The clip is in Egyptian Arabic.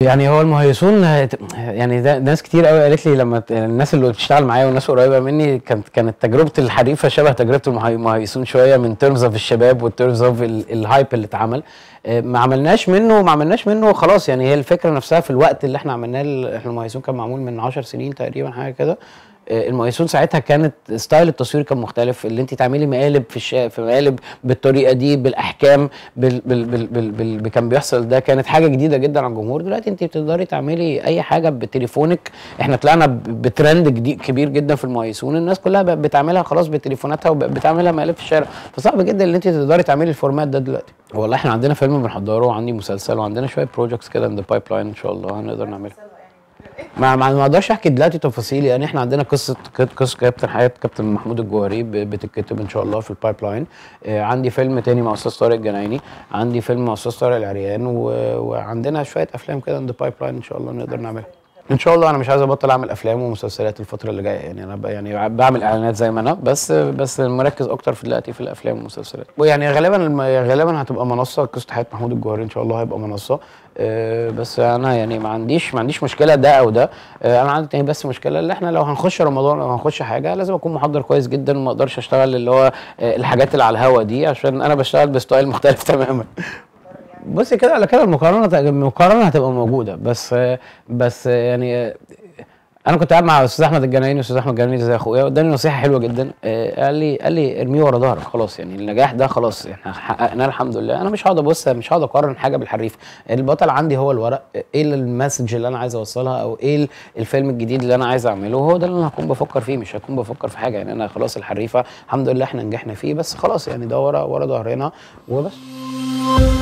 يعني هو المهيسون هت- يعني ده ناس كتير قوي قالت لي لما ت- الناس اللي بتشتغل معايا والناس قريبه مني كانت كانت تجربه الحريفه شبه تجربه المهي- المهيسون شويه من تيرمز اوف الشباب والتيرمز اوف الهايب اللي اتعمل آه، ما عملناش منه ما عملناش منه خلاص يعني هي الفكره نفسها في الوقت اللي احنا عملناه ال- احنا المهيسون كان معمول من 10 سنين تقريبا حاجه كده آه، المقايسون ساعتها كانت ستايل التصوير كان مختلف اللي انت تعملي مقالب في الشا... في مقالب بالطريقه دي بالاحكام بال... بال... بال... بال... بال... بال... كان بيحصل ده كانت حاجه جديده جدا على الجمهور دلوقتي انت بتقدري تعملي اي حاجه بتليفونك احنا طلعنا ب... بترند جديد كبير جدا في المقايسون الناس كلها بقت بتعملها خلاص بتليفوناتها وبتعملها مقالب في الشارع فصعب جدا ان انت تقدري تعملي الفورمات ده دلوقتي والله احنا عندنا فيلم بنحضره وعندي مسلسل وعندنا شويه بروجكتس كده ان ذا بايب لاين ان شاء الله هنقدر نعملها ما ما ما اقدرش احكي دلوقتي تفاصيل يعني احنا عندنا قصه قصه كابتن حياه كابتن محمود الجوهري ب- بتتكتب ان شاء الله في البايب لاين آه عندي فيلم تاني مع استاذ طارق الجنايني عندي فيلم مع استاذ طارق العريان و... وعندنا شويه افلام كده ان بايب لاين ان شاء الله نقدر نعملها ان شاء الله انا مش عايز ابطل اعمل افلام ومسلسلات الفتره اللي جايه يعني انا ب... يعني بعمل اعلانات زي ما انا بس بس مركز اكتر في دلوقتي في الافلام والمسلسلات ويعني غالبا الم... غالبا هتبقى منصه قصه حياه محمود الجوهري ان شاء الله هيبقى منصه آه، بس انا يعني ما عنديش ما عنديش مشكله ده او ده آه، انا عندي بس مشكله اللي احنا لو هنخش رمضان او هنخش حاجه لازم اكون محضر كويس جدا وما اقدرش اشتغل اللي هو آه، الحاجات اللي على الهوا دي عشان انا بشتغل بستايل مختلف تماما بصي كده على كده المقارنه المقارنه هتبقى موجوده بس بس يعني انا كنت قاعد مع استاذ احمد الجنايني استاذ احمد الجنايني زي اخويا واداني نصيحه حلوه جدا آه، قال لي قال لي ارميه ورا ظهرك خلاص يعني النجاح ده خلاص احنا حققناه الحمد لله انا مش هقعد ابص مش هقعد اقارن حاجه بالحريف البطل عندي هو الورق ايه المسج اللي انا عايز اوصلها او ايه الفيلم الجديد اللي انا عايز اعمله هو ده اللي انا هكون بفكر فيه مش هكون بفكر في حاجه يعني انا خلاص الحريفه الحمد لله احنا نجحنا فيه بس خلاص يعني ده ورا ورا ظهرنا وبس